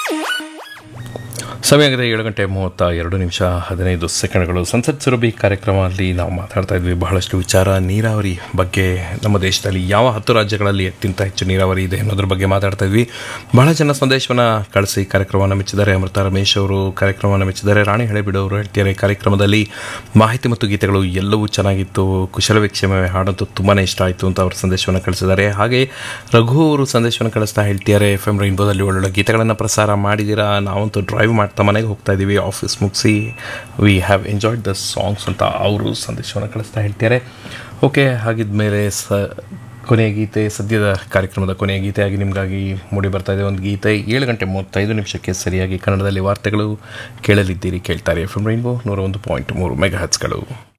ಸಮಯ ಆಗಿದೆ ಏಳು ಗಂಟೆ ಮೂವತ್ತ ಎರಡು ನಿಮಿಷ ಹದಿನೈದು ಸೆಕೆಂಡ್ಗಳು ಸಂಸತ್ ಸುರಭಿ ಕಾರ್ಯಕ್ರಮದಲ್ಲಿ ನಾವು ಮಾತಾಡ್ತಾ ಇದ್ವಿ ಬಹಳಷ್ಟು ವಿಚಾರ ನೀರಾವರಿ ಬಗ್ಗೆ ನಮ್ಮ ದೇಶದಲ್ಲಿ ಯಾವ ಹತ್ತು ರಾಜ್ಯಗಳಲ್ಲಿ ಅತ್ಯಂತ ಹೆಚ್ಚು ನೀರಾವರಿ ಇದೆ ಅನ್ನೋದ್ರ ಬಗ್ಗೆ ಮಾತಾಡ್ತಾ ಇದ್ವಿ ಬಹಳ ಜನ ಸಂದೇಶವನ್ನು ಕಳಿಸಿ ಕಾರ್ಯಕ್ರಮವನ್ನು ಮೆಚ್ಚಿದ್ದಾರೆ ಅಮೃತ ರಮೇಶ್ ಅವರು ಕಾರ್ಯಕ್ರಮವನ್ನು ಮೆಚ್ಚಿದ್ದಾರೆ ರಾಣಿ ಹಳೆಬಿಡು ಅವರು ಹೇಳ್ತಿದ್ದಾರೆ ಕಾರ್ಯಕ್ರಮದಲ್ಲಿ ಮಾಹಿತಿ ಮತ್ತು ಗೀತೆಗಳು ಎಲ್ಲವೂ ಚೆನ್ನಾಗಿತ್ತು ಕುಶಲವೀಕ್ಷಮೆ ಹಾಡಂತೂ ತುಂಬಾ ಇಷ್ಟ ಆಯಿತು ಅಂತ ಅವರು ಸಂದೇಶವನ್ನು ಕಳಿಸಿದ್ದಾರೆ ಹಾಗೆ ರಘು ಅವರು ಸಂದೇಶವನ್ನು ಕಳಿಸ್ತಾ ಹೇಳ್ತಿದ್ದಾರೆ ಎಫ್ ಎಂ ರೈನ್ಬೋದಲ್ಲಿ ಒಳ್ಳೊಳ್ಳೆ ಗೀತೆಗಳನ್ನು ಪ್ರಸಾರ ಮಾಡಿದ್ದೀರಾ ನಾವಂತೂ ಡ್ರೈವ್ ಮಾಡ್ತಾ ಮನೆಗೆ ಹೋಗ್ತಾ ಇದ್ದೀವಿ ಆಫೀಸ್ ಮುಗಿಸಿ we have enjoyed the songs ಅಂತ ಅವರು ಸಂದೇಶವನ್ನು ಕಳಿಸ್ತಾ ಹೇಳ್ತಾರೆ ಓಕೆ ಹಾಗಿದ್ಮೇಲೆ ಸ ಕೊನೆಯ ಗೀತೆ ಸದ್ಯದ ಕಾರ್ಯಕ್ರಮದ ಕೊನೆಯ ಗೀತೆಯಾಗಿ ನಿಮಗಾಗಿ ಮೂಡಿ ಬರ್ತಾ ಇದೆ ಒಂದು ಗೀತೆ ಏಳು ಗಂಟೆ ಮೂವತ್ತೈದು ನಿಮಿಷಕ್ಕೆ ಸರಿಯಾಗಿ ಕನ್ನಡದಲ್ಲಿ ವಾರ್ತೆಗಳು ಕೇಳಲಿದ್ದೀರಿ ಕೇಳ್ತಾರೆ ಎಫ್ ಎಂ ರೈನ್ಬೋ ನೂರ ಒಂದು ಪಾಯಿಂಟ್ ಮೂರು ಮೆಗಾ ಹಚ್ಗಳು